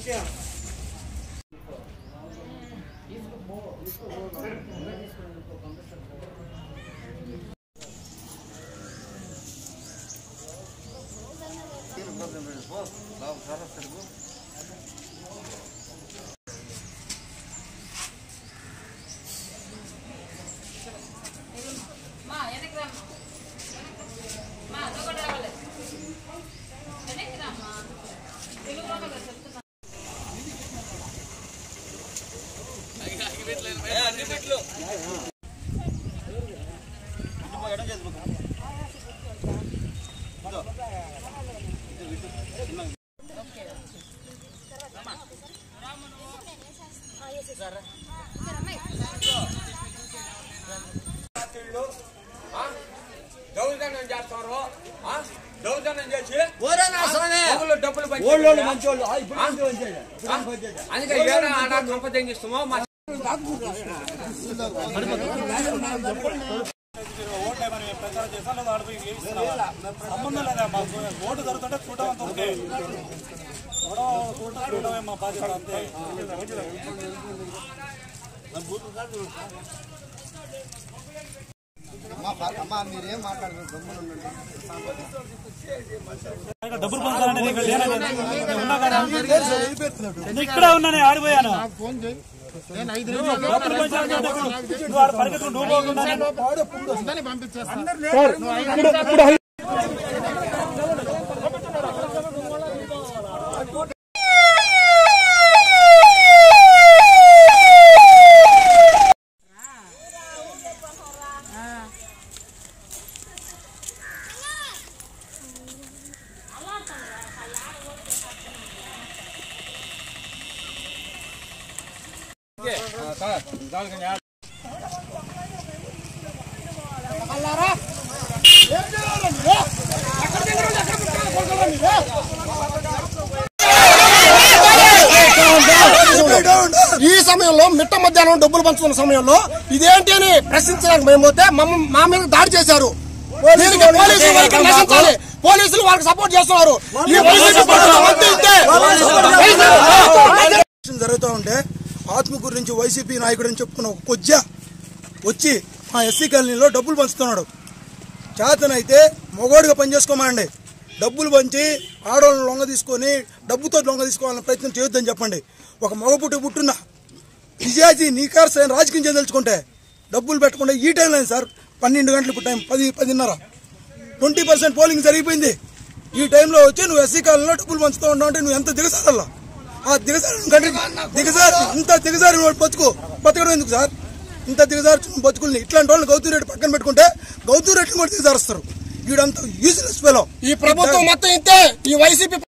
మా వెనక్కి రామ్మా మా నువ్వు కూడా రావాలి వెనక్కి రామ్మా తెలుగులో కదా చెప్తున్నా దౌర్జన్యం చేస్తారు ఆ? దౌర్జన్యం చేసి ఓరేనా స్వామి డబ్బులు డబ్బులు పంచి- ఓళ్ళోళ్ళు మంచోళ్ళు ఆ, ఇప్పుడు మంచి మంచోళ్ళు. ఇప్పుడు మంచి మంచోళ్ళు. అందుకే ఏడా ఆడ కంప తెంగిస్తామో మా ఓట్లే మరి ప్రచారం చేస్తాం లేదా ఆడిపోయి వేయిస్తున్నావా? సంబంధం లేదా మాకు ఓటు జరుగుతుంటే చూడటం అంత ఉంటే గొడవ చూడటం చూడటమే మా బాధ్యత అంతే డబ్బులు పొందాలంటే నీకు లేనని నేను ఉన్నా కదా నేను ఇక్కడే ఉన్నాను ఆడిపోయాను డబ్బులు పంచాలంటే డబ్బులు. నువ్వు ఆడ పరిగెత్తుకుంటూ నువ్వు పోకుండా నేను ఈ సమయంలో మిట్ట మధ్యాహ్నం డబ్బులు పంచుతున్న సమయంలో ఇదేంటి అని ప్రశ్నించడానికి మేము పోతే మమ్మ- మా మీద దాడి చేశారు దీనికి పోలీసులు వాళ్ళకి నశించాలి పోలీసులు వాళ్ళకి సపోర్ట్ చేస్తున్నారు ఈ వైసీపీ ప్రభుత్వం అంతే ఇంతే. ఎలక్షన్ జరుగుతూ ఉంటే ఆత్మకూరు నుంచి వైసీపీ నాయకుడు అని చెప్పుకున్న ఒక కొజ్జ వచ్చి మా ఎస్సీ కాలనీలో డబ్బులు పంచుతున్నాడు చేతనైతే మొగోడుగా పనిచేసుకోమండి డబ్బులు పంచి ఆడవాళ్ళని లొంగ తీసుకొని డబ్బుతో లొంగ తీసుకోవాలని ప్రయత్నం చేయొద్దని చెప్పండి ఒక మగ పుట్టి పుట్టున్న నిజాజీ నీకార్సైన రాజకీయం చేయదలుచుకుంటే డబ్బులు పెట్టకుండా ఈ టైంలో అయింది సార్ పన్నెండు గంటలు ఇప్పుడు టైం పది పదిన్నర ట్వంటీ పర్సెంట్ పోలింగ్ జరిగిపోయింది ఈ టైంలో వచ్చి నువ్వు ఎస్సీ కాలంలో డబ్బులు పంచుతూ ఉంటావు అంటే నువ్వు ఎంత దిగసారల్లా ఆ దిగసారి కంటే దిగసారి ఇంత దిగసారి వాడు బతుకు బతకడం ఎందుకు సార్ ఇంత దిగజారు బతుకుల్ని ఇట్లాంటి వాళ్ళని గౌతూ రెడ్డి పక్కన పెట్టుకుంటే గౌతూ రెడ్డిని కూడా దిగజారుస్తారు వీడంతా యూజ్లెస్ ఫెలో ఈ ప్రభుత్వం మొత్తం ఇంతే ఈ వైసీపీ